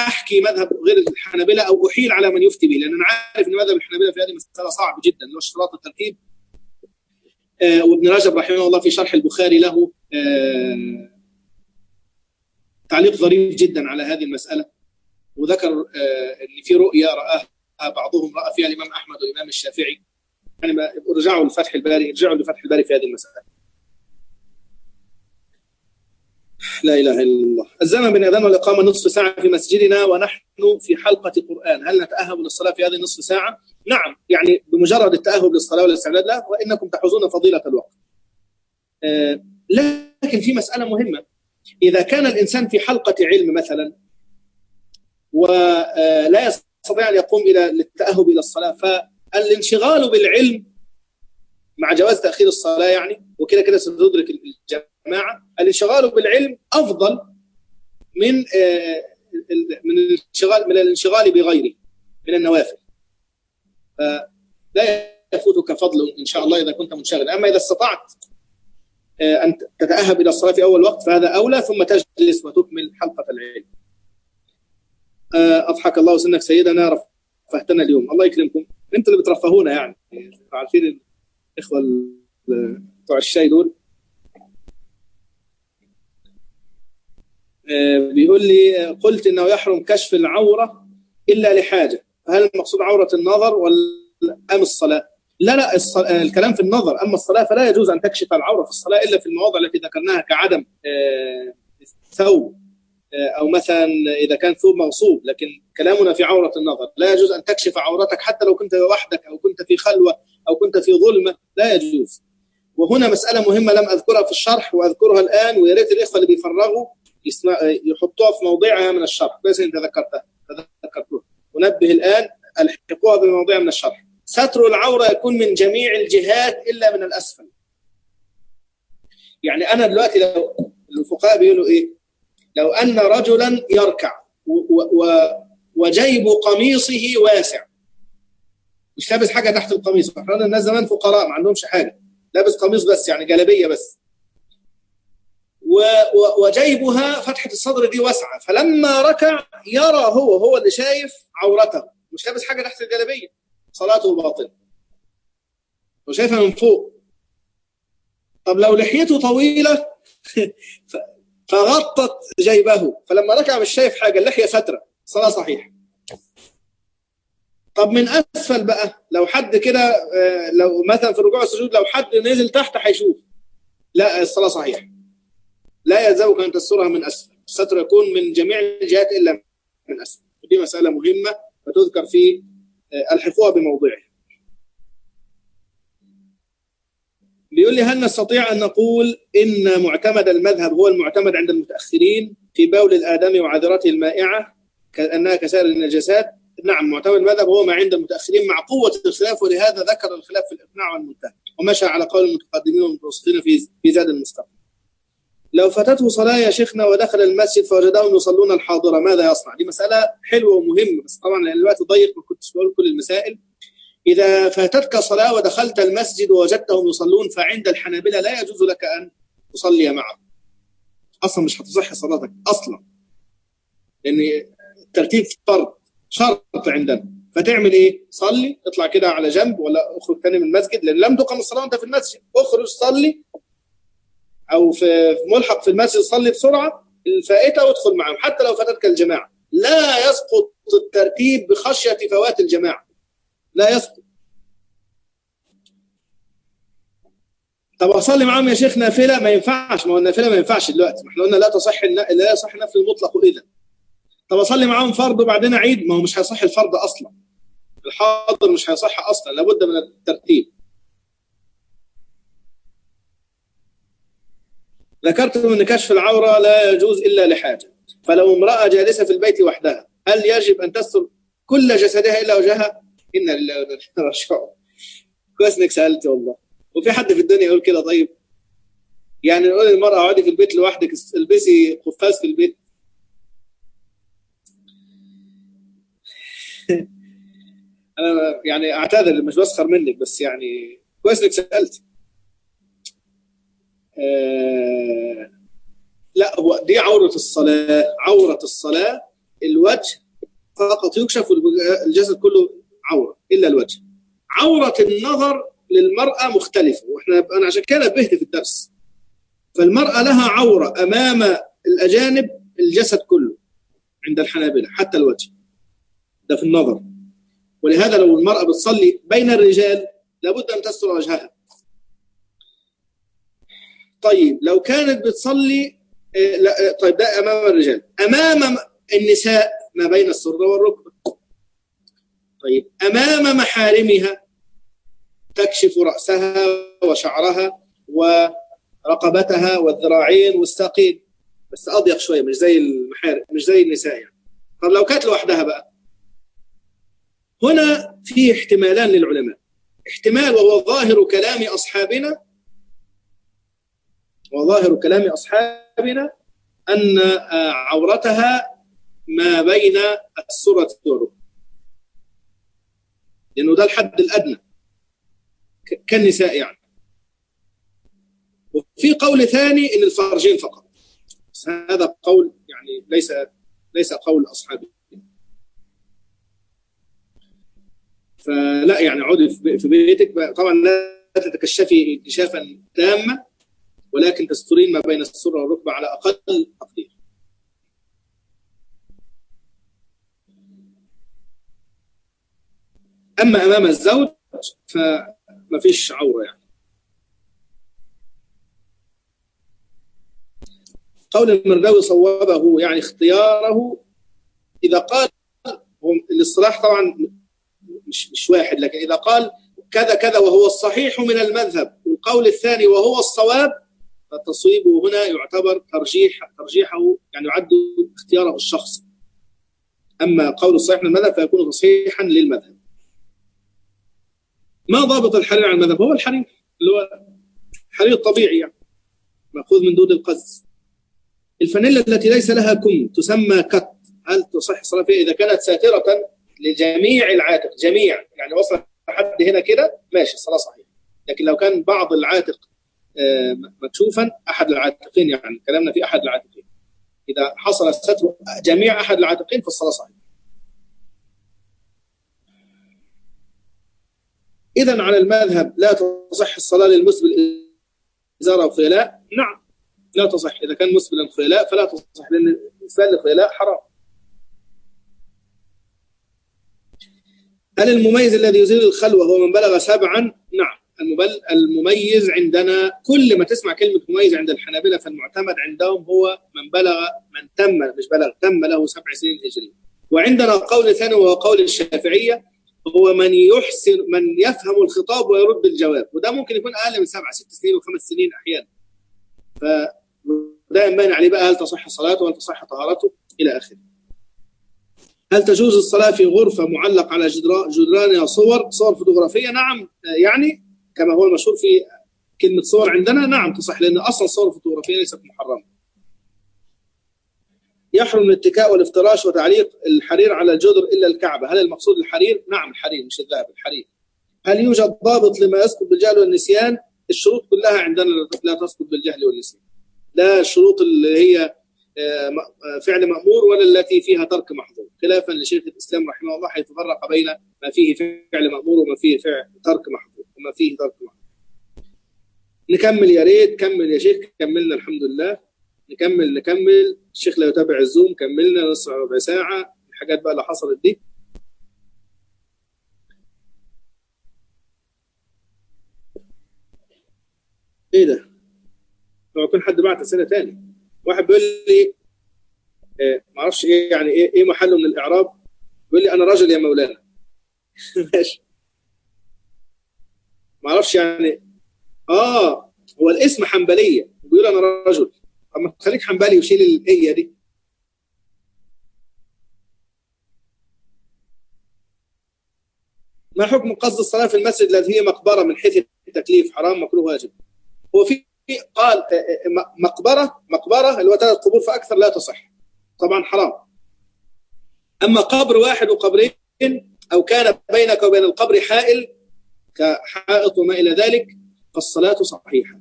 احكي مذهب غير الحنابله او احيل على من يفتي به لان انا عارف ان مذهب الحنابله في هذه المساله صعب جدا اللي هو اشتراط الترتيب آه وابن رجب رحمه الله في شرح البخاري له آه تعليق ظريف جدا على هذه المساله وذكر آه ان في رؤيا راها بعضهم راى فيها الامام احمد والامام الشافعي يعني ما ارجعوا لفتح الباري ارجعوا لفتح الباري في هذه المساله لا اله الا الله الزمن بين الاذان والاقامه نصف ساعه في مسجدنا ونحن في حلقه قران هل نتاهب للصلاه في هذه النصف ساعه نعم يعني بمجرد التاهب للصلاه والاستعداد له وانكم تحوزون فضيله الوقت آه لكن في مساله مهمه اذا كان الانسان في حلقه علم مثلا ولا يستطيع ان يقوم الى للتاهب الى الصلاه فالانشغال بالعلم مع جواز تاخير الصلاه يعني وكده كده ستدرك الجماعه الانشغال بالعلم افضل من من الانشغال من الانشغال بغيره من النوافل فلا يفوتك فضل ان شاء الله اذا كنت منشغلا اما اذا استطعت ان تتاهب الى الصلاه في اول وقت فهذا اولى ثم تجلس وتكمل حلقه العلم اضحك الله سنك سيدنا رفهتنا اليوم الله يكرمكم انتم اللي بترفهونا يعني عارفين الاخوه بتوع الشاي دول بيقول لي قلت انه يحرم كشف العوره الا لحاجه هل المقصود عوره النظر ولا ام الصلاه؟ لا لا الصلاة الكلام في النظر اما الصلاه فلا يجوز ان تكشف العوره في الصلاه الا في المواضع التي ذكرناها كعدم ثوب او مثلا اذا كان ثوب مغصوب لكن كلامنا في عوره النظر لا يجوز ان تكشف عورتك حتى لو كنت وحدك او كنت في خلوه او كنت في ظلمه لا يجوز وهنا مساله مهمه لم اذكرها في الشرح واذكرها الان ويا ريت الاخوه اللي بيفرغوا يحطوها في موضعها من الشرح كويس انت ذكرتها تذكرتوها ونبه الان الحقوها بموضع من الشرح ستر العوره يكون من جميع الجهات الا من الاسفل يعني انا دلوقتي لو الفقهاء بيقولوا ايه لو ان رجلا يركع و و وجيب قميصه واسع مش لابس حاجه تحت القميص احنا الناس زمان فقراء ما عندهمش حاجه لابس قميص بس يعني جلابيه بس وجيبها فتحه الصدر دي واسعه فلما ركع يرى هو هو اللي شايف عورته مش لابس حاجه تحت الجلابيه صلاته باطله وشايفها من فوق طب لو لحيته طويله فغطت جيبه فلما ركع مش شايف حاجه اللحيه فتره صلاه صحيحه طب من اسفل بقى لو حد كده لو مثلا في الركوع والسجود لو حد نزل تحت هيشوف لا الصلاه صحيحه لا يلزمك ان تسترها من اسفل الستر يكون من جميع الجهات الا من اسفل دي مساله مهمه وتذكر في الحقوها بموضعها بيقول لي هل نستطيع ان نقول ان معتمد المذهب هو المعتمد عند المتاخرين في بول الادمي وعذرته المائعه كانها كسائر النجاسات نعم معتمد المذهب هو ما عند المتاخرين مع قوه الخلاف ولهذا ذكر الخلاف في الاقناع والمنتهى ومشى على قول المتقدمين والمتوسطين في في زاد المستقبل لو فاتته صلاه يا شيخنا ودخل المسجد فوجدهم يصلون الحاضره ماذا يصنع؟ دي مساله حلوه ومهمه بس طبعا لان الوقت ضيق ما كنتش بقول كل المسائل إذا فاتتك صلاة ودخلت المسجد ووجدتهم يصلون فعند الحنابلة لا يجوز لك أن تصلي معهم أصلا مش هتصح صلاتك أصلا لأن الترتيب فرض شرط عندنا فتعمل ايه؟ صلي اطلع كده على جنب ولا اخرج تاني من المسجد لان لم تقم الصلاه وانت في المسجد اخرج صلي او في ملحق في المسجد صلي بسرعه الفائته وادخل معهم حتى لو فاتتك الجماعه لا يسقط الترتيب بخشيه فوات الجماعه لا يسقط طب اصلي معاهم يا شيخ نافله ما ينفعش ما هو النافله ما ينفعش دلوقتي ما احنا قلنا لا تصح لا يصح نفل المطلق اذا طب اصلي معاهم فرض وبعدين اعيد ما هو مش هيصح الفرض اصلا الحاضر مش هيصح اصلا لابد من الترتيب ذكرتم ان كشف العوره لا يجوز الا لحاجه فلو امراه جالسه في البيت وحدها هل يجب ان تستر كل جسدها الا وجهها؟ انا لله وانا اليه راجعون كويس انك سالت والله وفي حد في الدنيا يقول كده طيب يعني نقول للمراه اقعدي في البيت لوحدك البسي قفاز في البيت انا يعني اعتذر مش بسخر منك بس يعني كويس انك سالت آه لا هو دي عوره الصلاه عوره الصلاه الوجه فقط يكشف والجسد كله عوره الا الوجه عوره النظر للمراه مختلفه واحنا انا عشان كده نبهت في الدرس فالمراه لها عوره امام الاجانب الجسد كله عند الحنابله حتى الوجه ده في النظر ولهذا لو المراه بتصلي بين الرجال لابد ان تستر وجهها طيب لو كانت بتصلي لا طيب ده امام الرجال امام النساء ما بين السره والركبه طيب امام محارمها تكشف راسها وشعرها ورقبتها والذراعين والساقين بس اضيق شويه مش زي المحارم مش زي النساء يعني طب لو كانت لوحدها بقى هنا في احتمالان للعلماء احتمال وهو ظاهر كلام اصحابنا وظاهر كلام اصحابنا ان عورتها ما بين السره والركبه لانه ده الحد الادنى كالنساء يعني وفي قول ثاني ان الفرجين فقط هذا قول يعني ليس ليس قول اصحابي فلا يعني عودي في بيتك طبعا لا تتكشفي انكشافا تاما ولكن تسترين ما بين السره والركبه على اقل تقدير اما امام الزوج فما فيش عوره يعني قول المرداوي صوبه يعني اختياره اذا قال الاصطلاح طبعا مش مش واحد لكن اذا قال كذا كذا وهو الصحيح من المذهب والقول الثاني وهو الصواب فتصويبه هنا يعتبر ترجيح ترجيحه يعني يعد اختياره الشخصي اما قول الصحيح من المذهب فيكون تصحيحا للمذهب ما ضابط الحرير على المذهب هو الحرير اللي هو الحرير الطبيعي يعني ماخوذ من دود القز الفانيلا التي ليس لها كم تسمى كت هل تصح الصلاه فيها اذا كانت ساتره لجميع العاتق جميع يعني وصل حد هنا كده ماشي الصلاه صحيحه لكن لو كان بعض العاتق مكشوفا احد العاتقين يعني كلامنا في احد العاتقين اذا حصل ستر جميع احد العاتقين فالصلاه صحيحه اذا على المذهب لا تصح الصلاه للمسبل ازار او خيلاء نعم لا تصح اذا كان مسبلا خيلاء فلا تصح لان الاسبال الخيلاء حرام هل المميز الذي يزيل الخلوه هو من بلغ سبعا؟ نعم المبل المميز عندنا كل ما تسمع كلمه مميز عند الحنابله فالمعتمد عندهم هو من بلغ من تم مش بلغ تم له سبع سنين هجريه وعندنا قول ثاني وهو قول الشافعيه هو من يحسن من يفهم الخطاب ويرد الجواب وده ممكن يكون اقل من سبع ست سنين وخمس سنين احيانا فده ينبني عليه بقى هل تصح صلاته وهل تصح طهارته الى اخره هل تجوز الصلاة في غرفة معلق على جدرانها صور صور فوتوغرافية؟ نعم يعني كما هو المشهور في كلمة صور عندنا نعم تصح لأن أصلا الصور الفوتوغرافية ليست محرمة. يحرم الاتكاء والافتراش وتعليق الحرير على الجدر إلا الكعبة، هل المقصود الحرير؟ نعم الحرير مش الذهب الحرير. هل يوجد ضابط لما يسقط بالجهل والنسيان؟ الشروط كلها عندنا لا تسقط بالجهل والنسيان. لا الشروط اللي هي فعل مأمور ولا التي فيها ترك محظور خلافا لشيخ الإسلام رحمه الله حيث فرق بين ما فيه فعل مأمور وما فيه فعل ترك محظور وما فيه ترك محظور نكمل يا ريت كمل يا شيخ كملنا الحمد لله نكمل نكمل الشيخ لا يتابع الزوم كملنا نص ربع ساعة الحاجات بقى اللي حصلت دي ايه ده؟ لو يكون حد بعت اسئله تاني واحد بيقول لي إيه ما اعرفش ايه يعني ايه ايه محله من الاعراب بيقول لي انا رجل يا مولانا ماشي ما اعرفش يعني اه هو الاسم حنبليه بيقول انا رجل اما خليك حنبلي وشيل الايه دي ما حكم قصد الصلاه في المسجد الذي هي مقبره من حيث التكليف حرام مكروه واجب هو في قال مقبره مقبره اللي هو ثلاث قبور فاكثر لا تصح طبعا حرام اما قبر واحد وقبرين او كان بينك وبين القبر حائل كحائط وما الى ذلك فالصلاه صحيحه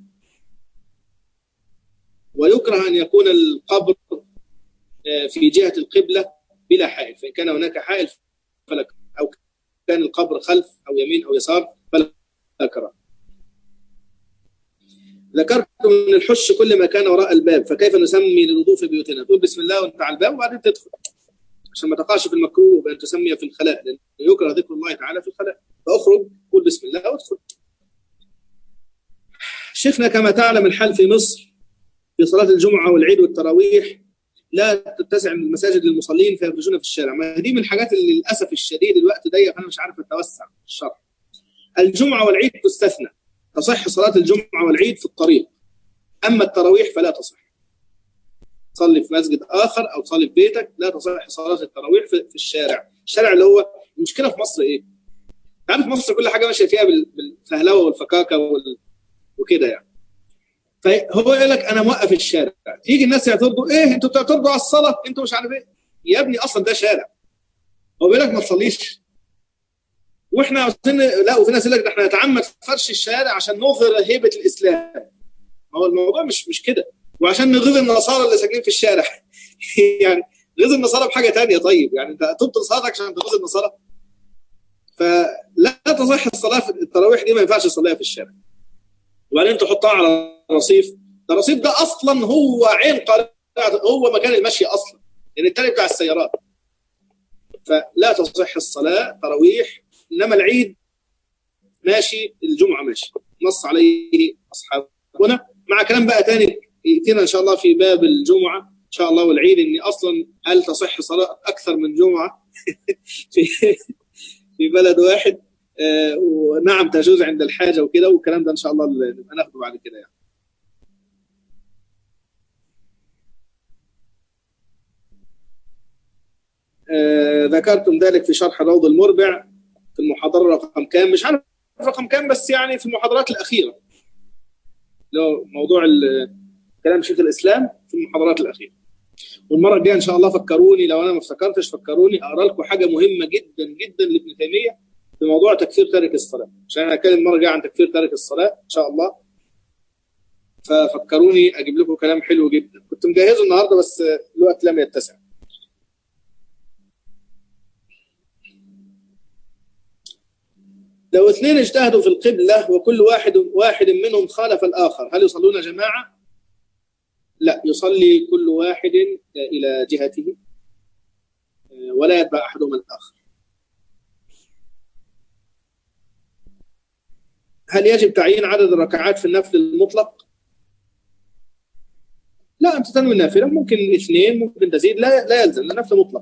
ويكره ان يكون القبر في جهه القبله بلا حائل فان كان هناك حائل فلا او كان القبر خلف او يمين او يسار فلا كراهه ذكرت من الحش كل ما كان وراء الباب فكيف نسمي للوضوء في بيوتنا تقول بسم الله وانت على الباب وبعدين تدخل عشان ما تقعش في المكروه بان تسمي في الخلاء لان يكره ذكر الله تعالى في الخلاء فاخرج قول بسم الله وادخل شيخنا كما تعلم الحال في مصر في صلاه الجمعه والعيد والتراويح لا تتسع المساجد للمصلين فيخرجون في الشارع ما دي من الحاجات اللي للاسف الشديد الوقت ضيق انا مش عارف اتوسع في الشرح الجمعه والعيد تستثنى تصح صلاه الجمعه والعيد في الطريق اما التراويح فلا تصح تصلي في مسجد اخر او تصلي في بيتك لا تصح صلاه التراويح في, في الشارع الشارع اللي هو المشكله في مصر ايه عارف مصر كل حاجه ماشيه فيها بالفهلوه والفكاكه وال... وكده يعني فهو يقول لك انا موقف الشارع تيجي الناس يعترضوا ايه انتوا بتعترضوا على الصلاه انتوا مش عارف ايه يا ابني اصلا ده شارع هو بيقول لك ما تصليش واحنا عاوزين لا وفي ناس يقول لك ده احنا نتعمد فرش الشارع عشان نظهر هيبه الاسلام هو الموضوع مش مش كده وعشان نغيظ النصارى اللي ساكنين في الشارع يعني غيظ النصارى بحاجه تانية طيب يعني انت تبطل صلاتك عشان تغيظ النصارى فلا تصح الصلاه في التراويح دي ما ينفعش تصليها في الشارع وبعدين تحطها على رصيف ده الرصيف ده اصلا هو عين قارئ هو مكان المشي اصلا يعني التاني بتاع السيارات فلا تصح الصلاه تراويح انما العيد ماشي الجمعه ماشي نص عليه اصحابنا مع كلام بقى تاني ياتينا ان شاء الله في باب الجمعه ان شاء الله والعيد اني اصلا هل تصح صلاه اكثر من جمعه في في بلد واحد آه ونعم تجوز عند الحاجه وكده والكلام ده ان شاء الله نبقى ناخده بعد كده يعني. آه ذكرتم ذلك في شرح روض المربع في المحاضره رقم كام مش عارف رقم كام بس يعني في المحاضرات الاخيره لو موضوع كلام شيخ الاسلام في المحاضرات الاخيره والمره الجايه ان شاء الله فكروني لو انا ما افتكرتش فكروني اقرا لكم حاجه مهمه جدا جدا لابن تيميه في موضوع تكفير تارك الصلاه عشان انا هتكلم المره الجايه عن تكفير تارك الصلاه ان شاء الله ففكروني اجيب لكم كلام حلو جدا كنت مجهزه النهارده بس الوقت لم يتسع لو اثنين اجتهدوا في القبلة وكل واحد واحد منهم خالف الآخر هل يصلون جماعة؟ لا يصلي كل واحد إلى جهته ولا يتبع أحدهما الآخر هل يجب تعيين عدد الركعات في النفل المطلق؟ لا أنت تنوي النافلة ممكن اثنين ممكن تزيد لا لا يلزم النفل مطلق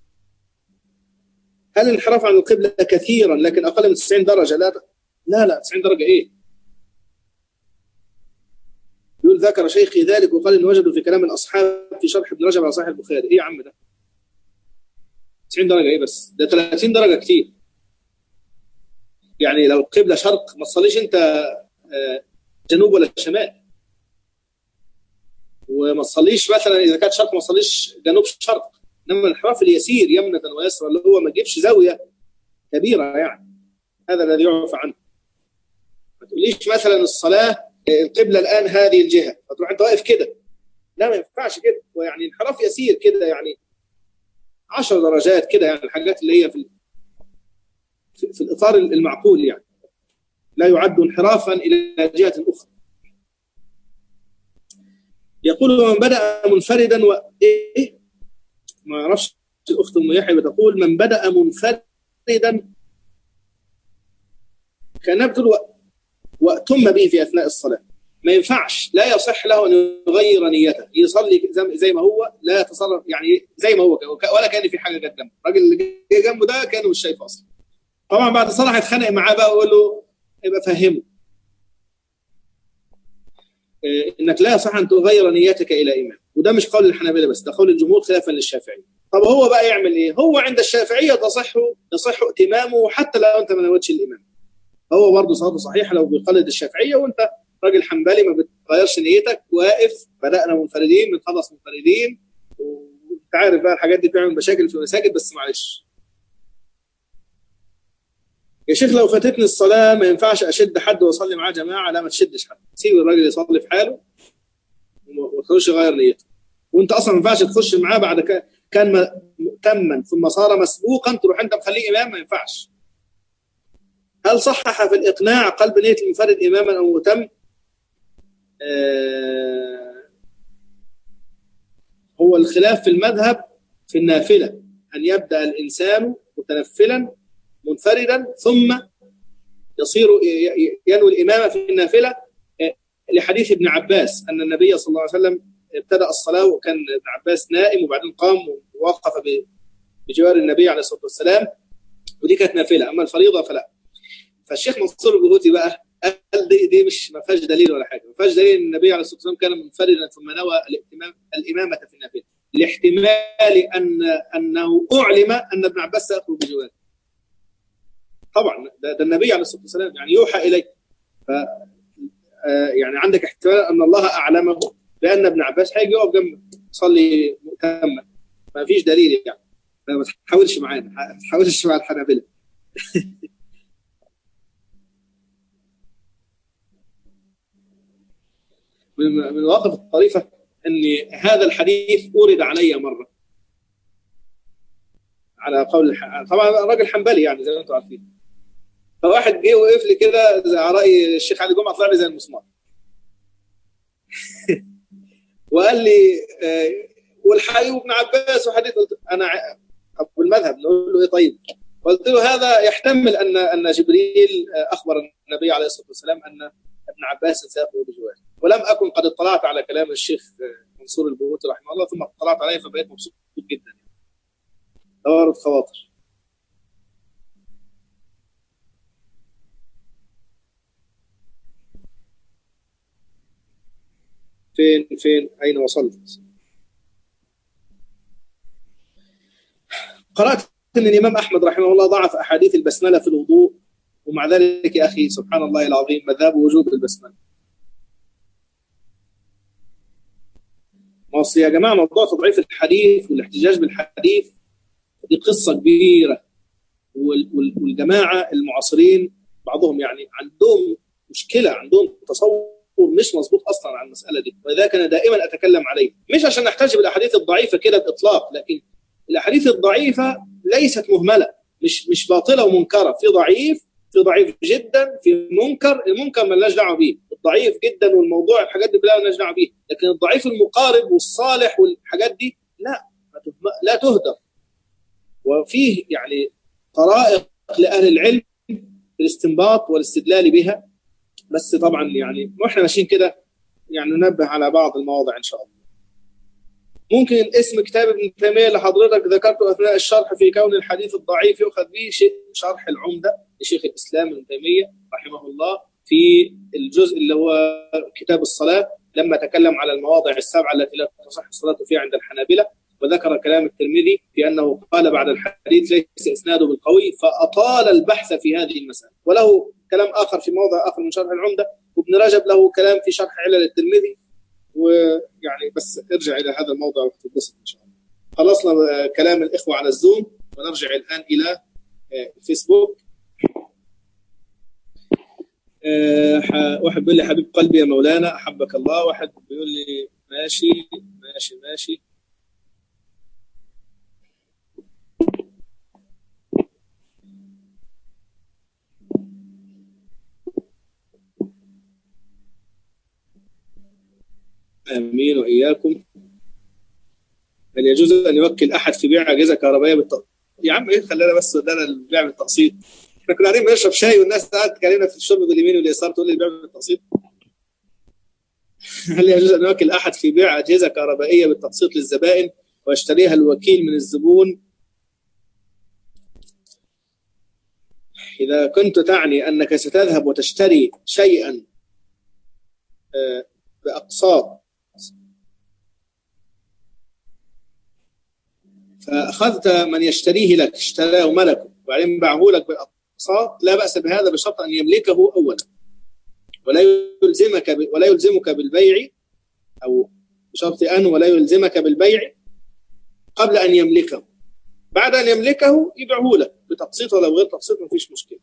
هل الانحراف عن القبلة كثيرا لكن أقل من 90 درجة لا لا لا 90 درجة إيه يقول ذكر شيخي ذلك وقال إن وجدوا في كلام الأصحاب في شرح ابن رجب على صحيح البخاري إيه يا عم ده 90 درجة إيه بس ده 30 درجة كتير يعني لو القبلة شرق ما تصليش أنت جنوب ولا شمال وما تصليش مثلا إذا كانت شرق ما تصليش جنوب شرق انما الانحراف اليسير يمنة ويسرا اللي هو ما تجيبش زاويه كبيره يعني هذا الذي يعرف عنه ما تقوليش مثلا الصلاه القبله الان هذه الجهه فتروح انت واقف كده لا ما ينفعش كده ويعني انحراف يسير كده يعني 10 درجات كده يعني الحاجات اللي هي في في, في الاطار المعقول يعني لا يعد انحرافا الى جهه اخرى يقول من بدا منفردا و ايه ما اعرفش الاخت ام يحيى بتقول من بدا منفردا كان يبدل واتم به في اثناء الصلاه ما ينفعش لا يصح له ان يغير نيته يصلي زي ما هو لا يتصرف يعني زي ما هو ولا كان في حاجه جت جنبه الراجل اللي جه جنبه ده كان مش شايف اصلا طبعا بعد الصلاه هيتخانق معاه بقى ويقول له يبقى فهمه انك لا يصح ان تغير نيتك الى امام وده مش قول الحنابلة بس ده قول الجمهور خلافا للشافعي طب هو بقى يعمل ايه هو عند الشافعية تصح يصح ائتمامه حتى لو انت ما نويتش الامام هو برضه صلاته صحيحة لو بيقلد الشافعية وانت راجل حنبلي ما بتغيرش نيتك واقف بدأنا منفردين بنخلص منفردين وانت عارف بقى الحاجات دي بتعمل مشاكل في المساجد بس معلش يا شيخ لو فاتتني الصلاة ما ينفعش أشد حد وأصلي معاه جماعة لا ما تشدش حد سيب الراجل يصلي في حاله وما تخش يغير نيته وانت اصلا ما ينفعش تخش معاه بعد ك... كان مؤتما ثم صار مسبوقا تروح انت مخليه امام ما ينفعش هل صحح في الاقناع قلب نيه المنفرد اماما او مؤتم آه هو الخلاف في المذهب في النافله ان يبدا الانسان متنفلا منفردا ثم يصير ينوي الامامه في النافله لحديث ابن عباس ان النبي صلى الله عليه وسلم ابتدا الصلاه وكان ابن عباس نائم وبعدين قام ووقف بجوار النبي عليه الصلاه والسلام ودي كانت نافله اما الفريضه فلا فالشيخ منصور الجهوتي بقى قال دي, دي مش ما فيهاش دليل ولا حاجه ما فيهاش دليل ان النبي عليه الصلاه والسلام كان منفردا ثم نوى الامام الامامه في النافله لاحتمال ان انه اعلم ان ابن عباس سيخرج بجواره طبعا ده, ده النبي عليه الصلاه والسلام يعني يوحى اليه ف يعني عندك احتمال ان الله اعلمه بان ابن عباس هيجي يقف جنبه يصلي مؤتما ما فيش دليل يعني ما تحاولش معانا ما تحاولش مع الحنابله من المواقف الطريفه ان هذا الحديث اورد علي مره على قول طبعا راجل حنبلي يعني زي ما انتم عارفين فواحد جه وقف لي كده على راي الشيخ علي جمعه طلع لي زي المسمار وقال لي والحي وابن عباس وحديث قلت انا طب المذهب نقول له ايه طيب؟ قلت له هذا يحتمل ان ان جبريل اخبر النبي عليه الصلاه والسلام ان ابن عباس سيخرج بجواره ولم اكن قد اطلعت على كلام الشيخ منصور البهوتي رحمه الله ثم اطلعت عليه فبقيت مبسوط جدا توارد خواطر فين فين أين وصلت قرأت أن الإمام أحمد رحمه الله ضعف أحاديث البسملة في الوضوء ومع ذلك يا أخي سبحان الله العظيم مذهب وجوب البسملة ما يا جماعة موضوع تضعيف الحديث والاحتجاج بالحديث دي قصة كبيرة والجماعة المعاصرين بعضهم يعني عندهم مشكلة عندهم تصور مش مظبوط اصلا عن المساله دي ولذلك انا دائما اتكلم عليه مش عشان نحتاج بالاحاديث الضعيفه كده باطلاق لكن الاحاديث الضعيفه ليست مهمله مش مش باطله ومنكره في ضعيف في ضعيف جدا في منكر المنكر مالناش دعوه بيه الضعيف جدا والموضوع الحاجات دي كلها مالناش دعوه بيه لكن الضعيف المقارب والصالح والحاجات دي لا لا تهدر وفيه يعني طرائق لاهل العلم في الاستنباط والاستدلال بها بس طبعا يعني واحنا ماشيين كده يعني ننبه على بعض المواضع ان شاء الله. ممكن اسم كتاب ابن تيميه اللي حضرتك ذكرته اثناء الشرح في كون الحديث الضعيف يؤخذ به شيء شرح العمده لشيخ الاسلام ابن تيميه رحمه الله في الجزء اللي هو كتاب الصلاه لما تكلم على المواضع السبعه التي لا تصح الصلاه فيها عند الحنابله وذكر كلام الترمذي في انه قال بعد الحديث ليس اسناده بالقوي فاطال البحث في هذه المساله وله كلام اخر في موضع اخر من شرح العمده وابن رجب له كلام في شرح علل الترمذي ويعني بس ارجع الى هذا الموضع وتتبسط ان شاء الله. خلصنا كلام الاخوه على الزوم ونرجع الان الى الفيسبوك. واحد بيقول لي حبيب قلبي يا مولانا احبك الله واحد بيقول لي ماشي ماشي ماشي امين واياكم هل يجوز ان يوكل احد في بيع اجهزه كهربائيه بالتقسيط؟ يا عم ايه خلينا بس ده انا البيع بالتقسيط احنا كنا قاعدين بنشرب شاي والناس قاعده تكلمنا في الشرب باليمين واليسار تقول لي البيع بالتقسيط هل يجوز ان يوكل احد في بيع اجهزه كهربائيه بالتقسيط للزبائن ويشتريها الوكيل من الزبون اذا كنت تعني انك ستذهب وتشتري شيئا باقساط فاخذت من يشتريه لك اشتراه ملكه وبعدين باعه لك باقساط لا باس بهذا بشرط ان يملكه اولا ولا يلزمك ب... ولا يلزمك بالبيع او بشرط ان ولا يلزمك بالبيع قبل ان يملكه بعد ان يملكه يبيعه لك بتقسيط ولا بغير تقسيط ما فيش مشكله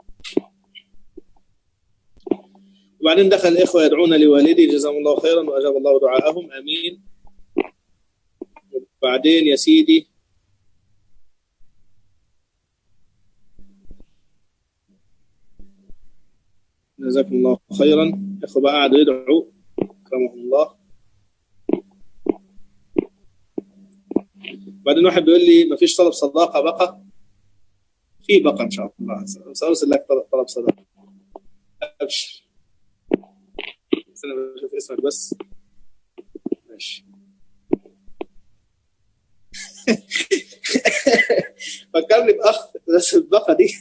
وبعدين دخل الاخوه يدعون لوالدي جزاهم الله خيرا واجاب الله دعاءهم امين وبعدين يا سيدي جزاكم الله خيرا اخوة بقى قعدوا يدعوا اكرمهم الله بعدين واحد بيقول لي ما فيش طلب صداقه بقى في بقى ان شاء الله سارسل لك طلب طلب صداقه ابشر بس انا بشوف اسمك بس ماشي فكرني باخ بس البقه دي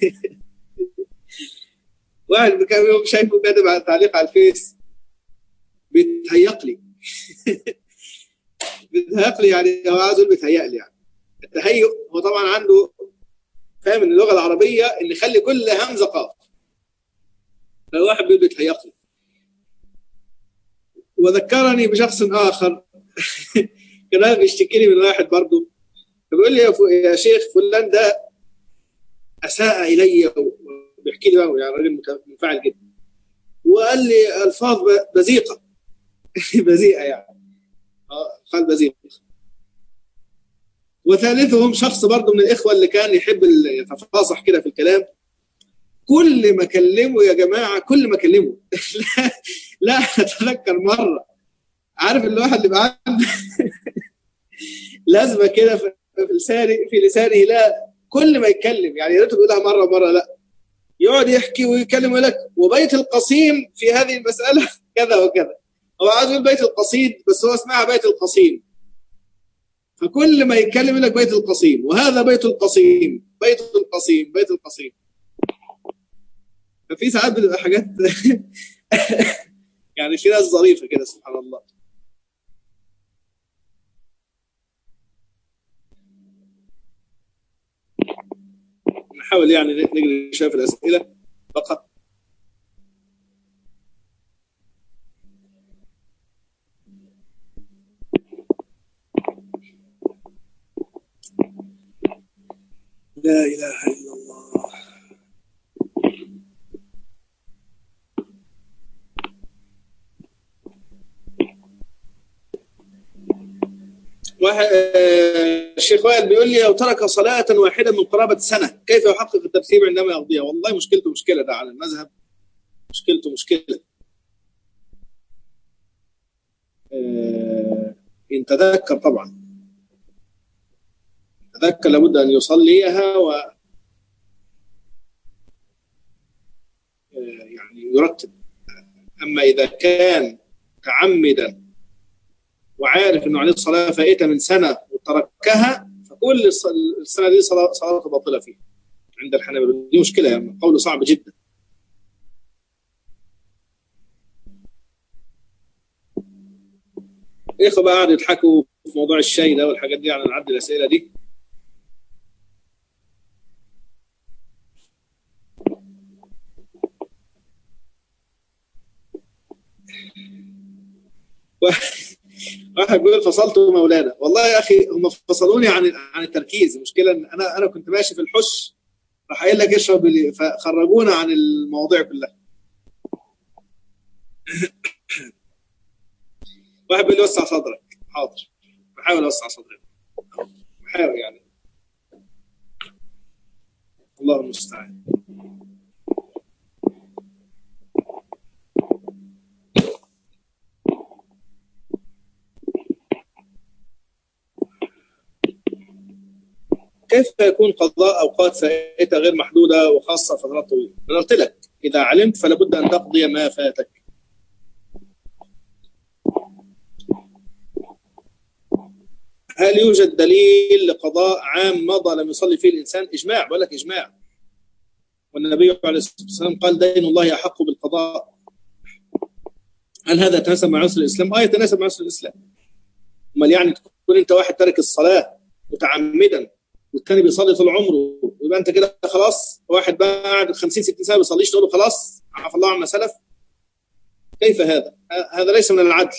واحد كان يوم شايفه كاتب على تعليق على الفيس بيتهيق لي بيتهيق لي يعني هو عايز يقول بيتهيأ لي يعني التهيؤ هو طبعا عنده فاهم ان اللغه العربيه ان يخلي كل همزه قاف فواحد بيقول بيتهيق لي وذكرني بشخص اخر كان بيشتكي لي من واحد برضه بيقول لي يا, ف... يا شيخ فلان ده اساء الي وبيحكي لي بقى يعني راجل منفعل جدا وقال لي الفاظ بذيقه بذيئه يعني اه قال بذيقه وثالثهم شخص برضه من الاخوه اللي كان يحب يتفاصح كده في الكلام كل ما اكلمه يا جماعه كل ما اكلمه لا, لا اتذكر مره عارف الواحد اللي بقى عنده لازمه كده في لساني في لسانه لا كل ما يتكلم يعني يا ريته بيقولها مره مره لا يقعد يحكي ويتكلم لك وبيت القصيم في هذه المساله كذا وكذا هو عايز يقول بيت القصيد بس هو اسمها بيت القصيم فكل ما يتكلم يقول لك بيت القصيم وهذا بيت القصيم بيت القصيم بيت القصيم ففي ساعات بتبقى حاجات يعني في ناس ظريفه كده سبحان الله نحاول يعني نقرا شويه في الاسئله فقط لا اله الا الله واحد الشيخ وائل بيقول لي لو ترك صلاة واحدة من قرابة سنة كيف يحقق الترتيب عندما يقضيها؟ والله مشكلته مشكلة ده على المذهب مشكلته مشكلة إن تذكر طبعا تذكر لابد أن يصليها و يعني يرتب أما إذا كان متعمدا وعارف انه عليه الصلاه فائته من سنه وتركها فكل السنه دي صلاه صلاته باطله فيها عند الحنابله دي مشكله يعني قول صعب جدا اخوة بقى قعدوا يضحكوا في موضوع الشاي ده والحاجات دي يعني نعدي الاسئله دي واحد بيقول فصلت مولانا والله يا اخي هم فصلوني عن عن التركيز المشكله ان انا انا كنت ماشي في الحش راح قايل لك اشرب فخرجونا عن المواضيع كلها واحد بيقول لي وسع صدرك حاضر بحاول اوسع صدري بحاول يعني الله المستعان كيف يكون قضاء اوقات فائته غير محدوده وخاصه فترات طويله؟ انا قلت لك اذا علمت فلا بد ان تقضي ما فاتك. هل يوجد دليل لقضاء عام مضى لم يصلي فيه الانسان؟ اجماع بقول لك اجماع. والنبي عليه الصلاه والسلام قال دين الله احق بالقضاء. هل هذا يتناسب مع عسر الاسلام؟ اه يتناسب مع عسر الاسلام. امال يعني تكون انت واحد ترك الصلاه متعمدا والتاني بيصلي طول عمره يبقى انت كده خلاص واحد بقى قاعد 50 60 سنه ما بيصليش تقول له خلاص عفى الله عما سلف كيف هذا؟ هذا ليس من العدل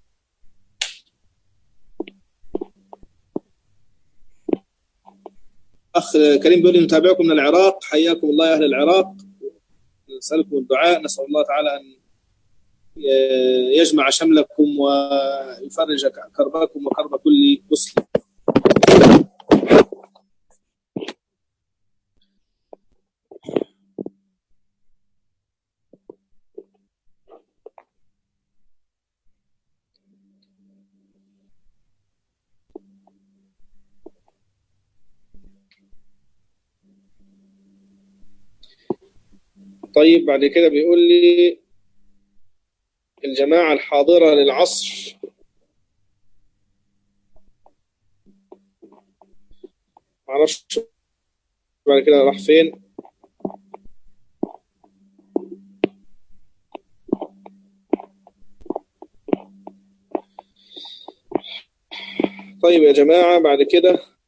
اخ كريم بيقول لي نتابعكم من العراق حياكم الله يا اهل العراق نسالكم الدعاء نسال الله تعالى ان يجمع شملكم ويفرج كربكم وكرب كل مسلم طيب بعد كده بيقول لي الجماعة الحاضرة للعصر معرفش بعد كده راح فين طيب يا جماعة بعد كده